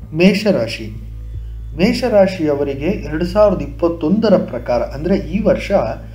ಮೇಷರಾಶಿ ಮೇಷರಾಶಿಯವರಿಗೆ ಎರಡು ಸಾವಿರದ ಇಪ್ಪತ್ತೊಂದರ ಪ್ರಕಾರ ಅಂದರೆ ಈ ವರ್ಷ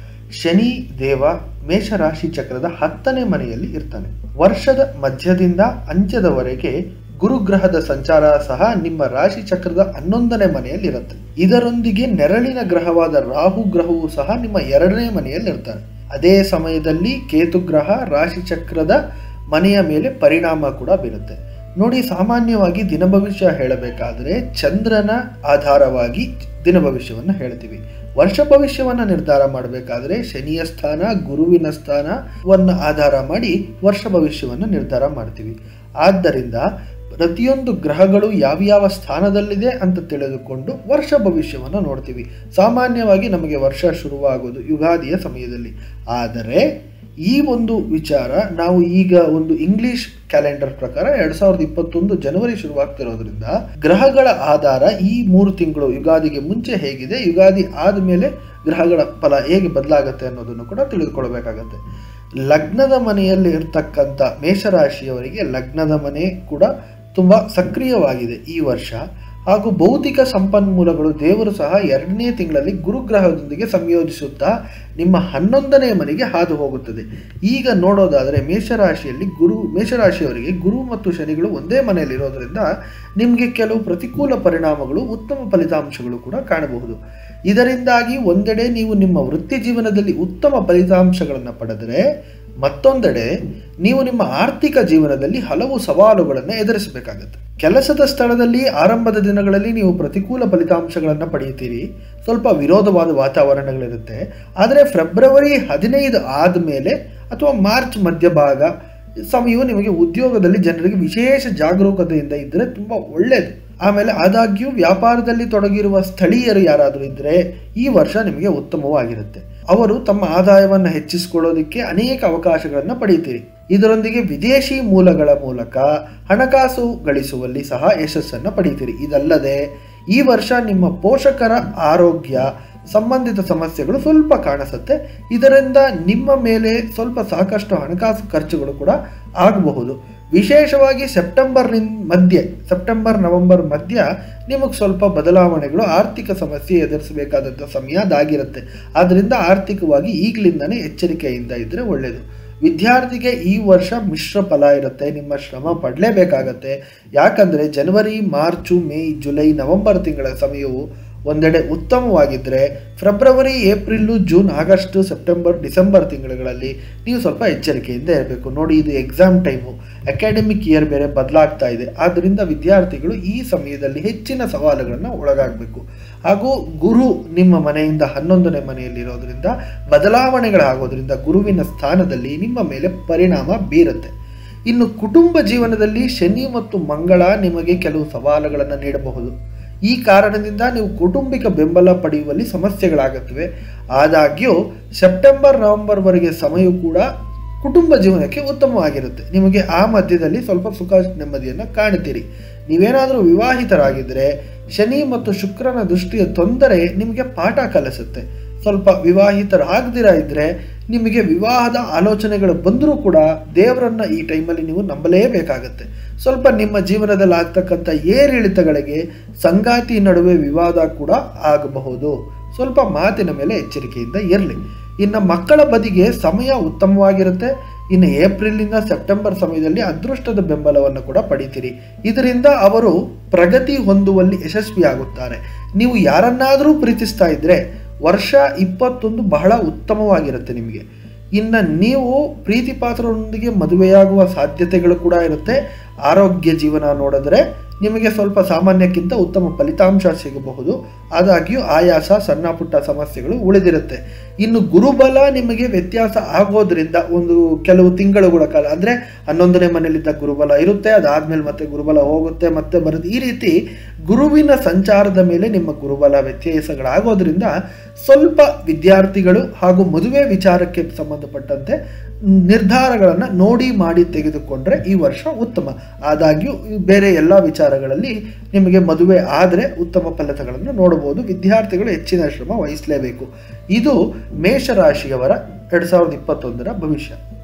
ಶನಿ ದೇವ ಮೇಷರಾಶಿ ಚಕ್ರದ ಹತ್ತನೇ ಮನೆಯಲ್ಲಿ ಇರ್ತಾನೆ ವರ್ಷದ ಮಧ್ಯದಿಂದ ಅಂತ್ಯದವರೆಗೆ ಗುರುಗ್ರಹದ ಸಂಚಾರ ಸಹ ನಿಮ್ಮ ರಾಶಿ ಚಕ್ರದ ಹನ್ನೊಂದನೇ ಮನೆಯಲ್ಲಿ ಇರುತ್ತೆ ಇದರೊಂದಿಗೆ ನೆರಳಿನ ಗ್ರಹವಾದ ರಾಹು ಗ್ರಹವು ಸಹ ನಿಮ್ಮ ಎರಡನೇ ಮನೆಯಲ್ಲಿ ಇರ್ತಾನೆ ಅದೇ ಸಮಯದಲ್ಲಿ ಕೇತು ಗ್ರಹ ರಾಶಿ ಚಕ್ರದ ಮನೆಯ ಮೇಲೆ ಪರಿಣಾಮ ಕೂಡ ಬೀರುತ್ತೆ ನೋಡಿ ಸಾಮಾನ್ಯವಾಗಿ ದಿನ ಭವಿಷ್ಯ ಹೇಳಬೇಕಾದ್ರೆ ಚಂದ್ರನ ಆಧಾರವಾಗಿ ದಿನ ಭವಿಷ್ಯವನ್ನು ಹೇಳ್ತೀವಿ ವರ್ಷ ಭವಿಷ್ಯವನ್ನು ನಿರ್ಧಾರ ಮಾಡಬೇಕಾದ್ರೆ ಶನಿಯ ಸ್ಥಾನ ಗುರುವಿನ ಸ್ಥಾನವನ್ನು ಆಧಾರ ಮಾಡಿ ವರ್ಷ ಭವಿಷ್ಯವನ್ನು ನಿರ್ಧಾರ ಮಾಡ್ತೀವಿ ಆದ್ದರಿಂದ ಪ್ರತಿಯೊಂದು ಗ್ರಹಗಳು ಯಾವ್ಯಾವ ಸ್ಥಾನದಲ್ಲಿದೆ ಅಂತ ತಿಳಿದುಕೊಂಡು ವರ್ಷ ಭವಿಷ್ಯವನ್ನು ನೋಡ್ತೀವಿ ಸಾಮಾನ್ಯವಾಗಿ ನಮಗೆ ವರ್ಷ ಶುರುವಾಗೋದು ಯುಗಾದಿಯ ಸಮಯದಲ್ಲಿ ಆದರೆ ಈ ಒಂದು ವಿಚಾರ ನಾವು ಈಗ ಒಂದು ಇಂಗ್ಲಿಷ್ ಕ್ಯಾಲೆಂಡರ್ ಪ್ರಕಾರ ಎರಡ್ ಸಾವಿರದ ಇಪ್ಪತ್ತೊಂದು ಜನವರಿ ಶುರುವಾಗ್ತಿರೋದ್ರಿಂದ ಗ್ರಹಗಳ ಆಧಾರ ಈ ಮೂರು ತಿಂಗಳು ಯುಗಾದಿಗೆ ಮುಂಚೆ ಹೇಗಿದೆ ಯುಗಾದಿ ಆದಮೇಲೆ ಗ್ರಹಗಳ ಫಲ ಹೇಗೆ ಬದಲಾಗುತ್ತೆ ಅನ್ನೋದನ್ನು ಕೂಡ ತಿಳಿದುಕೊಳ್ಬೇಕಾಗತ್ತೆ ಲಗ್ನದ ಮನೆಯಲ್ಲಿ ಇರ್ತಕ್ಕಂಥ ಮೇಷರಾಶಿಯವರಿಗೆ ಲಗ್ನದ ಮನೆ ಕೂಡ ತುಂಬ ಸಕ್ರಿಯವಾಗಿದೆ ಈ ವರ್ಷ ಹಾಗೂ ಭೌತಿಕ ಸಂಪನ್ಮೂಲಗಳು ದೇವರು ಸಹ ಎರಡನೇ ತಿಂಗಳಲ್ಲಿ ಗುರುಗ್ರಹದೊಂದಿಗೆ ಸಂಯೋಜಿಸುತ್ತಾ ನಿಮ್ಮ ಹನ್ನೊಂದನೇ ಮನೆಗೆ ಹಾದು ಹೋಗುತ್ತದೆ ಈಗ ನೋಡೋದಾದರೆ ಮೇಷರಾಶಿಯಲ್ಲಿ ಗುರು ಮೇಷರಾಶಿಯವರಿಗೆ ಗುರು ಮತ್ತು ಶನಿಗಳು ಒಂದೇ ಮನೆಯಲ್ಲಿರೋದ್ರಿಂದ ನಿಮಗೆ ಕೆಲವು ಪ್ರತಿಕೂಲ ಪರಿಣಾಮಗಳು ಉತ್ತಮ ಫಲಿತಾಂಶಗಳು ಕೂಡ ಕಾಣಬಹುದು ಇದರಿಂದಾಗಿ ಒಂದೆಡೆ ನೀವು ನಿಮ್ಮ ವೃತ್ತಿ ಜೀವನದಲ್ಲಿ ಉತ್ತಮ ಫಲಿತಾಂಶಗಳನ್ನು ಪಡೆದರೆ ಮತ್ತೊಂದೆಡೆ ನೀವು ನಿಮ್ಮ ಆರ್ಥಿಕ ಜೀವನದಲ್ಲಿ ಹಲವು ಸವಾಲುಗಳನ್ನು ಎದುರಿಸಬೇಕಾಗುತ್ತೆ ಕೆಲಸದ ಸ್ಥಳದಲ್ಲಿ ಆರಂಭದ ದಿನಗಳಲ್ಲಿ ನೀವು ಪ್ರತಿಕೂಲ ಫಲಿತಾಂಶಗಳನ್ನು ಪಡೆಯುತ್ತೀರಿ ಸ್ವಲ್ಪ ವಿರೋಧವಾದ ವಾತಾವರಣಗಳಿರುತ್ತೆ ಆದರೆ ಫೆಬ್ರವರಿ ಹದಿನೈದು ಆದಮೇಲೆ ಅಥವಾ ಮಾರ್ಚ್ ಮಧ್ಯಭಾಗ ಸಮಯವು ನಿಮಗೆ ಉದ್ಯೋಗದಲ್ಲಿ ಜನರಿಗೆ ವಿಶೇಷ ಜಾಗರೂಕತೆಯಿಂದ ಇದ್ದರೆ ತುಂಬ ಒಳ್ಳೆಯದು ಆಮೇಲೆ ಆದಾಗ್ಯೂ ವ್ಯಾಪಾರದಲ್ಲಿ ತೊಡಗಿರುವ ಸ್ಥಳೀಯರು ಯಾರಾದರೂ ಇದ್ದರೆ ಈ ವರ್ಷ ನಿಮಗೆ ಉತ್ತಮವಾಗಿರುತ್ತೆ ಅವರು ತಮ್ಮ ಆದಾಯವನ್ನು ಹೆಚ್ಚಿಸಿಕೊಳ್ಳೋದಕ್ಕೆ ಅನೇಕ ಅವಕಾಶಗಳನ್ನು ಪಡೆಯುತ್ತೀರಿ ಇದರೊಂದಿಗೆ ವಿದೇಶಿ ಮೂಲಗಳ ಮೂಲಕ ಹಣಕಾಸು ಗಳಿಸುವಲ್ಲಿ ಸಹ ಯಶಸ್ಸನ್ನು ಪಡೆಯುತ್ತೀರಿ ಇದಲ್ಲದೆ ಈ ವರ್ಷ ನಿಮ್ಮ ಪೋಷಕರ ಆರೋಗ್ಯ ಸಂಬಂಧಿತ ಸಮಸ್ಯೆಗಳು ಸ್ವಲ್ಪ ಕಾಣಿಸುತ್ತೆ ಇದರಿಂದ ನಿಮ್ಮ ಮೇಲೆ ಸ್ವಲ್ಪ ಸಾಕಷ್ಟು ಹಣಕಾಸು ಖರ್ಚುಗಳು ಕೂಡ ಆಗಬಹುದು ವಿಶೇಷವಾಗಿ ಸೆಪ್ಟೆಂಬರ್ನಿಂದ ಮಧ್ಯೆ ಸೆಪ್ಟೆಂಬರ್ ನವೆಂಬರ್ ಮಧ್ಯ ನಿಮಗೆ ಸ್ವಲ್ಪ ಬದಲಾವಣೆಗಳು ಆರ್ಥಿಕ ಸಮಸ್ಯೆ ಎದುರಿಸಬೇಕಾದಂಥ ಸಮಯ ಅದಾಗಿರುತ್ತೆ ಆದ್ದರಿಂದ ಆರ್ಥಿಕವಾಗಿ ಈಗಲಿಂದನೇ ಎಚ್ಚರಿಕೆಯಿಂದ ಇದ್ದರೆ ಒಳ್ಳೆಯದು ವಿದ್ಯಾರ್ಥಿಗೆ ಈ ವರ್ಷ ಮಿಶ್ರ ಫಲ ಇರುತ್ತೆ ನಿಮ್ಮ ಶ್ರಮ ಪಡಲೇಬೇಕಾಗತ್ತೆ ಯಾಕಂದರೆ ಜನವರಿ ಮಾರ್ಚು ಮೇ ಜುಲೈ ನವೆಂಬರ್ ತಿಂಗಳ ಸಮಯವು ಒಂದೆಡೆ ಉತ್ತಮವಾಗಿದ್ದರೆ ಫೆಬ್ರವರಿ April June August September December ತಿಂಗಳುಗಳಲ್ಲಿ ನೀವು ಸ್ವಲ್ಪ ಎಚ್ಚರಿಕೆಯಿಂದ ಇರಬೇಕು ನೋಡಿ ಇದು ಎಕ್ಸಾಮ್ ಟೈಮು ಅಕಾಡೆಮಿಕ್ ಇಯರ್ ಬೇರೆ ಬದಲಾಗ್ತಾ ಇದೆ ಆದ್ದರಿಂದ ವಿದ್ಯಾರ್ಥಿಗಳು ಈ ಸಮಯದಲ್ಲಿ ಹೆಚ್ಚಿನ ಸವಾಲುಗಳನ್ನು ಒಳಗಾಗಬೇಕು ಹಾಗೂ ಗುರು ನಿಮ್ಮ ಮನೆಯಿಂದ ಹನ್ನೊಂದನೇ ಮನೆಯಲ್ಲಿರೋದ್ರಿಂದ ಬದಲಾವಣೆಗಳಾಗೋದ್ರಿಂದ ಗುರುವಿನ ಸ್ಥಾನದಲ್ಲಿ ನಿಮ್ಮ ಮೇಲೆ ಪರಿಣಾಮ ಬೀರುತ್ತೆ ಇನ್ನು ಕುಟುಂಬ ಜೀವನದಲ್ಲಿ ಶನಿ ಮತ್ತು ಮಂಗಳ ನಿಮಗೆ ಕೆಲವು ಸವಾಲುಗಳನ್ನು ನೀಡಬಹುದು ಈ ಕಾರಣದಿಂದ ನೀವು ಕೌಟುಂಬಿಕ ಬೆಂಬಲ ಪಡೆಯುವಲ್ಲಿ ಸಮಸ್ಯೆಗಳಾಗುತ್ತವೆ ಆದಾಗ್ಯೂ ಸೆಪ್ಟೆಂಬರ್ ನವೆಂಬರ್ವರೆಗೆ ಸಮಯ ಕೂಡ ಕುಟುಂಬ ಜೀವನಕ್ಕೆ ಉತ್ತಮವಾಗಿರುತ್ತೆ ನಿಮಗೆ ಆ ಮಧ್ಯದಲ್ಲಿ ಸ್ವಲ್ಪ ಸುಖ ನೆಮ್ಮದಿಯನ್ನು ಕಾಣುತ್ತೀರಿ ನೀವೇನಾದರೂ ವಿವಾಹಿತರಾಗಿದ್ದರೆ ಶನಿ ಮತ್ತು ಶುಕ್ರನ ದೃಷ್ಟಿಯ ತೊಂದರೆ ನಿಮಗೆ ಪಾಠ ಕಲಿಸುತ್ತೆ ಸ್ವಲ್ಪ ವಿವಾಹಿತರಾಗದಿರ ಇದ್ದರೆ ನಿಮಗೆ ವಿವಾಹದ ಆಲೋಚನೆಗಳು ಬಂದರೂ ಕೂಡ ದೇವರನ್ನ ಈ ಟೈಮಲ್ಲಿ ನೀವು ನಂಬಲೇಬೇಕಾಗತ್ತೆ ಸ್ವಲ್ಪ ನಿಮ್ಮ ಜೀವನದಲ್ಲಿ ಆಗ್ತಕ್ಕಂಥ ಏರಿಳಿತಗಳಿಗೆ ಸಂಗಾತಿ ನಡುವೆ ವಿವಾದ ಕೂಡ ಆಗಬಹುದು ಸ್ವಲ್ಪ ಮಾತಿನ ಮೇಲೆ ಎಚ್ಚರಿಕೆಯಿಂದ ಇರಲಿ ಇನ್ನು ಮಕ್ಕಳ ಬದಿಗೆ ಸಮಯ ಉತ್ತಮವಾಗಿರುತ್ತೆ ಇನ್ನು ಏಪ್ರಿಲಿಂದ ಸೆಪ್ಟೆಂಬರ್ ಸಮಯದಲ್ಲಿ ಅದೃಷ್ಟದ ಬೆಂಬಲವನ್ನು ಕೂಡ ಪಡಿತೀರಿ ಇದರಿಂದ ಅವರು ಪ್ರಗತಿ ಹೊಂದುವಲ್ಲಿ ಯಶಸ್ವಿಯಾಗುತ್ತಾರೆ ನೀವು ಯಾರನ್ನಾದರೂ ಪ್ರೀತಿಸ್ತಾ ಇದ್ದರೆ ವರ್ಷ ಇಪ್ಪತ್ತೊಂದು ಬಹಳ ಉತ್ತಮವಾಗಿರುತ್ತೆ ನಿಮಗೆ ಇನ್ನು ನೀವು ಪ್ರೀತಿ ಪಾತ್ರರೊಂದಿಗೆ ಮದುವೆಯಾಗುವ ಸಾಧ್ಯತೆಗಳು ಕೂಡ ಇರುತ್ತೆ ಆರೋಗ್ಯ ಜೀವನ ನೋಡಿದ್ರೆ ನಿಮಗೆ ಸ್ವಲ್ಪ ಸಾಮಾನ್ಯಕ್ಕಿಂತ ಉತ್ತಮ ಫಲಿತಾಂಶ ಸಿಗಬಹುದು ಆದಾಗ್ಯೂ ಆಯಾಸ ಸಣ್ಣ ಪುಟ್ಟ ಸಮಸ್ಯೆಗಳು ಉಳಿದಿರುತ್ತೆ ಇನ್ನು ಗುರುಬಲ ನಿಮಗೆ ವ್ಯತ್ಯಾಸ ಆಗೋದ್ರಿಂದ ಒಂದು ಕೆಲವು ತಿಂಗಳುಗಳ ಕಾಲ ಅಂದರೆ ಹನ್ನೊಂದನೇ ಮನೆಯಲ್ಲಿದ್ದ ಗುರುಬಲ ಇರುತ್ತೆ ಅದಾದಮೇಲೆ ಮತ್ತೆ ಗುರುಬಲ ಹೋಗುತ್ತೆ ಮತ್ತೆ ಬರುತ್ತೆ ಈ ರೀತಿ ಗುರುವಿನ ಸಂಚಾರದ ಮೇಲೆ ನಿಮ್ಮ ಗುರುಬಲ ವ್ಯತ್ಯಾಸಗಳಾಗೋದ್ರಿಂದ ಸ್ವಲ್ಪ ವಿದ್ಯಾರ್ಥಿಗಳು ಹಾಗೂ ಮದುವೆ ವಿಚಾರಕ್ಕೆ ಸಂಬಂಧಪಟ್ಟಂತೆ ನಿರ್ಧಾರಗಳನ್ನು ನೋಡಿ ಮಾಡಿ ತೆಗೆದುಕೊಂಡ್ರೆ ಈ ವರ್ಷ ಉತ್ತಮ ಆದಾಗ್ಯೂ ಬೇರೆ ಎಲ್ಲ ವಿಚಾರಗಳಲ್ಲಿ ನಿಮಗೆ ಮದುವೆ ಆದರೆ ಉತ್ತಮ ಫಲಿತಗಳನ್ನು ನೋಡಬಹುದು ವಿದ್ಯಾರ್ಥಿಗಳು ಹೆಚ್ಚಿನ ಶ್ರಮ ವಹಿಸಲೇಬೇಕು ಇದು ಮೇಷರಾಶಿಯವರ ಎರಡು ಸಾವಿರದ ಇಪ್ಪತ್ತೊಂದರ ಭವಿಷ್ಯ